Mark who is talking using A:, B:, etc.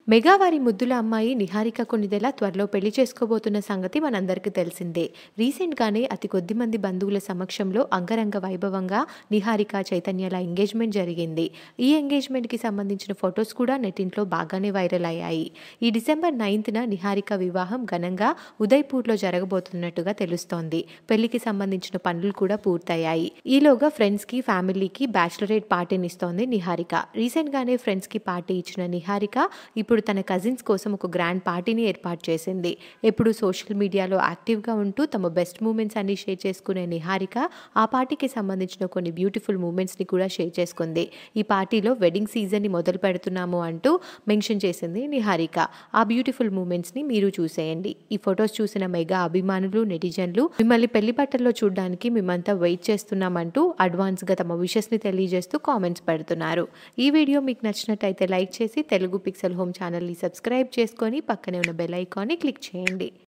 A: mega వారి ముద్దుల అమ్మాయి నిహారిక కొన్నిదెల త్వరలో పెళ్లి చేసుకోబోతున్న సంగతి మనందరికీ తెలిసిందే రీసెంట్గానే అతి కొద్ది మంది బంధువుల సమక్షంలో అంగరంగ వైభవంగా నిహారిక చైతన్యల ఎంగేజ్మెంట్ జరిగింది ఈ ఎంగేజ్మెంట్కి సంబంధించిన ఫొటోస్ కూడా నెట్టింట్లో బాగానే వైరల్ అయ్యాయి ఈ డిసెంబర్ నైన్త్న నిహారిక వివాహం ఘనంగా ఉదయ్పూర్లో జరగబోతున్నట్టుగా తెలుస్తోంది పెళ్లికి సంబంధించిన పనులు కూడా పూర్తయ్యాయి ఈలోగా ఫ్రెండ్స్కి ఫ్యామిలీకి బ్యాచిలరేట్ పార్టీని ఇస్తోంది నిహారిక రీసెంట్గానే ఫ్రెండ్స్కి పార్టీ ఇచ్చిన నిహారిక ఇప్పుడు తన కజిన్స్ కోసం ఒక గ్రాండ్ పార్టీని ఏర్పాటు చేసింది ఎప్పుడు సోషల్ మీడియాలో యాక్టివ్గా ఉంటూ తమ బెస్ట్ మూమెంట్స్ అన్ని షేర్ చేసుకునే నిహారిక ఆ పార్టీకి సంబంధించిన కొన్ని బ్యూటిఫుల్ మూమెంట్స్ని కూడా షేర్ చేసుకుంది ఈ పార్టీలో వెడ్డింగ్ సీజన్ని మొదలు పెడుతున్నాము అంటూ మెన్షన్ చేసింది నిహారిక ఆ బ్యూటిఫుల్ మూమెంట్స్ని మీరు చూసేయండి ఈ ఫొటోస్ చూసిన మెగా అభిమానులు నెటిజన్లు మిమ్మల్ని పెళ్లి బట్టల్లో చూడడానికి మేమంతా వెయిట్ చేస్తున్నామంటూ అడ్వాన్స్గా తమ విషెస్ని తెలియజేస్తూ కామెంట్స్ పెడుతున్నారు ఈ వీడియో మీకు నచ్చినట్టయితే లైక్ చేసి తెలుగు పిక్సెల్ హోమ్ ఛానల్ని సబ్స్క్రైబ్ చేసుకొని పక్కనే ఉన్న బెల్ ఐకాన్ని క్లిక్ చేయండి